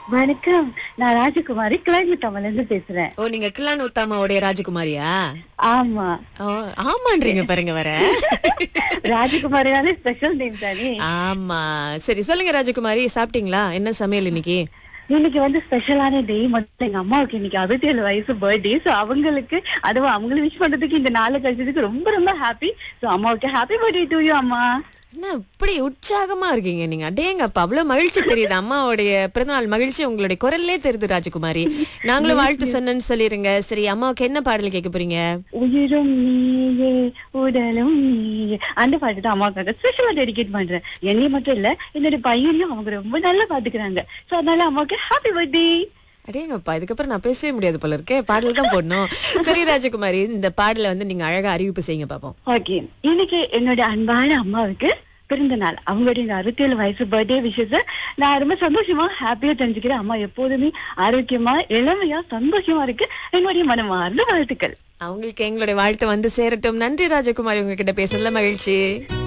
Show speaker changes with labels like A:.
A: வணக்கம் நான் ராஜகுமாரி கிளைமேட்டாமல இருந்து பேசுறேன்
B: ஓ நீங்க கில்லான் உத்தாமாவுடைய ராஜகுமாரியா
A: ஆமா
B: ஓ, ஆமான்றீங்க பாருங்க வர
A: ராஜகுமாரினாலே ஸ்பெஷல் நேம் தானே
B: ஆமா சரி சொல்லுங்க ராஜகுமாரி சாப்பிட்டீங்களா என்ன சமையல் இன்னைக்கு
A: இன்னைக்கு வந்து ஸ்பெஷலான டே மட்டும் எங்க அம்மாவுக்கு இன்னைக்கு அறுபத்தி ஏழு வயசு பர்த்டே சோ அவங்களுக்கு அதுவும் அவங்களை விஷ் பண்றதுக்கு இந்த நாள் கழிச்சதுக்கு ரொம்ப ரொம்ப ஹாப்பி சோ அம்மாவுக்கு ஹாப்பி பர்த்டே டு யூ அம்மா
B: என்ன இப்படி உற்சாகமா இருக்கீங்க நீங்க அடேங்கப்பா அவ்வளவு மகிழ்ச்சி தெரியுது அம்மாவுடைய பிறந்தநாள் மகிழ்ச்சி உங்களுடைய குரல்லே தெரியுது ராஜகுமாரி நாங்களும் வாழ்த்து சொன்னேன்னு சொல்லிருங்க சரி அம்மாவுக்கு என்ன பாடல் கேட்க போறீங்க
A: உயிரும் நீயே உடலும் நீயே அந்த பாட்டு தான் அம்மாவுக்காக ஸ்பெஷலா டெடிகேட் பண்றேன் என்னைய மட்டும் இல்ல என்னுடைய பையனையும் அவங்க ரொம்ப நல்லா பாத்துக்கிறாங்க சோ அதனால அம்மாவுக்கு ஹாப்பி பர்த்டே
B: அடேங்கப்பா இதுக்கப்புறம் நான் பேசவே முடியாது போல இருக்கே பாடல் தான் போடணும் சரி ராஜகுமாரி இந்த பாடலை வந்து நீங்க அழகா அறிவிப்பு செய்யுங்க பாப்போம்
A: ஓகே இன்னைக்கு என்னோட அன்பான அம்மாவுக்கு பிறந்த நாள் அவங்களுடைய இந்த அறுபத்தி ஏழு வயசு பர்த்டே விஷயத்த நான் ரொம்ப சந்தோஷமா ஹாப்பியா தெரிஞ்சுக்கிறேன் அம்மா எப்போதுமே ஆரோக்கியமா இளமையா சந்தோஷமா இருக்கு என்னுடைய மனமார்ந்த வாழ்த்துக்கள்
B: அவங்களுக்கு எங்களுடைய வாழ்த்து வந்து சேரட்டும் நன்றி ராஜகுமாரி உங்ககிட்ட பேசல மகிழ்ச்சி